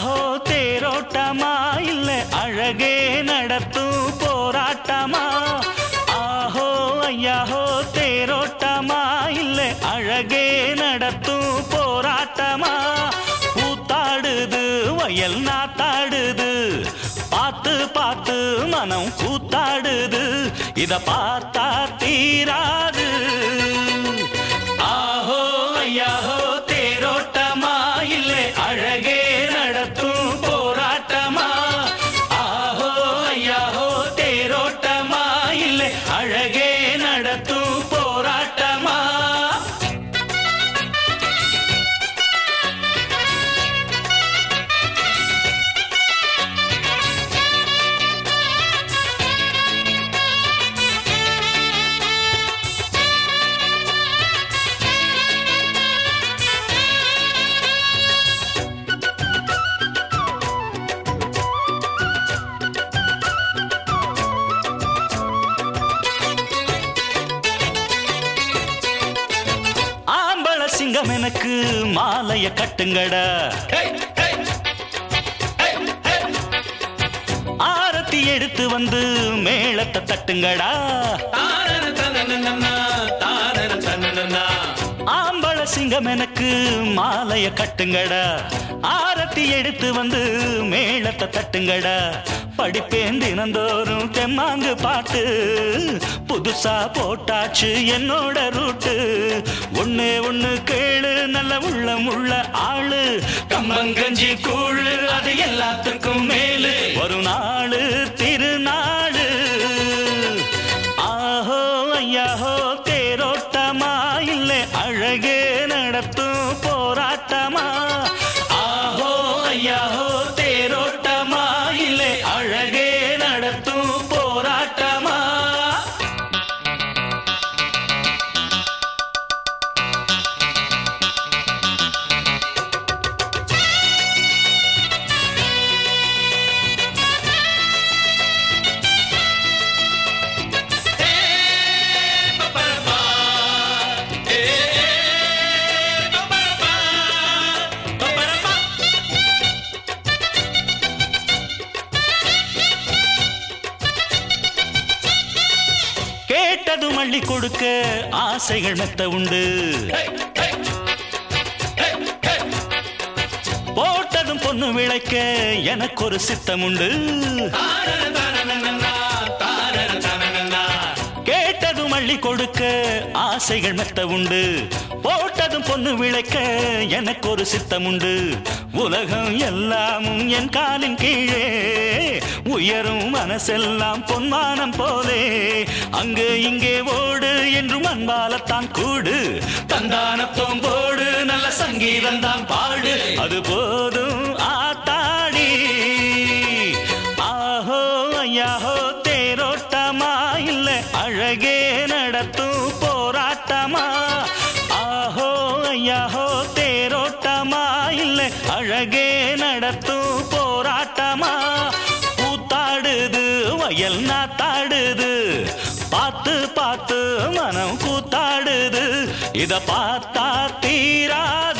ஐயாஹோ தேரோட்டமா இல்ல அழகே நடத்தும் போராட்டமா ஆஹோ ஐயாஹோ தேரோட்டமா இல்ல அழகே நடத்தும் போராட்டமா கூத்தாடுது வயல் நாத்தாடுது பார்த்து பார்த்து மனம் கூத்தாடுது இத பார்த்தா தீராது ஆஹோ ஐயாஹோ தேரோட்டமா இல்லை அழகே நடத்தும் போராட்டமா ஆஹோ ஐயாஹோ தேரோட்டமா இல்லை அழகே நடத்தும் போராட்டமா ஆம்பள சிங்கம் எனக்கு மாலைய கட்டுங்கடா ஆரத்தி எடுத்து வந்து மேளத்தை தட்டுங்கடா ஆம்பள சிங்கம் எனக்கு மாலைய கட்டுங்கடா ஆரத்தி எடுத்து வந்து மேளத்தை தட்டுங்கடா படிப்பேன் தினந்தோறும் தெம்மாங்கு பாட்டு புதுசா போட்டாச்சு என்னோட ரூட்டு ஒண்ணு ஒண்ணு கேளு நல்ல உள்ளம் உள்ள ஆளு கம்பங்கஞ்சி கூழு அது எல்லாத்துக்கும் மேலு ஒரு நாளு திருநாளு ஆஹோ ஐயாஹோ தேரோட்டமா இல்லை அழகே நடத்தும் போராட்டமா ஆஹோ ஐயாஹோ தேரோட்டமா இல்லை அழகே நடத்தும் போராட்டமா கேட்டது மள்ளி கொடுக்க ஆசைகள் மெத்த உண்டு போட்டதும் பொண்ணு விளைக்க எனக்கு ஒரு சித்தம் உண்டு கேட்டதும் மள்ளி கொடுக்க ஆசைகள் மெத்த உண்டு போட்டதும் பொண்ணு விளைக்க எனக்கு ஒரு சித்தம் உண்டு உலகம் எல்லாமும் என் காலின் கீழே உயரும் மனசெல்லாம் பொன்மானம் போலே அங்கு இங்கே ஓடு என்றும் அன்பாலத்தான் கூடு தந்தானத்தோம் போடு நல்ல சங்கீதம் தான் பாடு அது போதும் ஆத்தாடி ஆஹோ ஐயாஹோ தேரோட்டமா இல்ல அழகே நடத்தும் போராட்டமா ஆஹோ ஐயாஹோ தேரோட்டமா இல்ல அழகே நடத்தும் போராட்டமா கூத்தாடுது வயல் நாத்தாடுது பார்த்து பார்த்து மனம் கூத்தாடுது இத பார்த்தா தீராது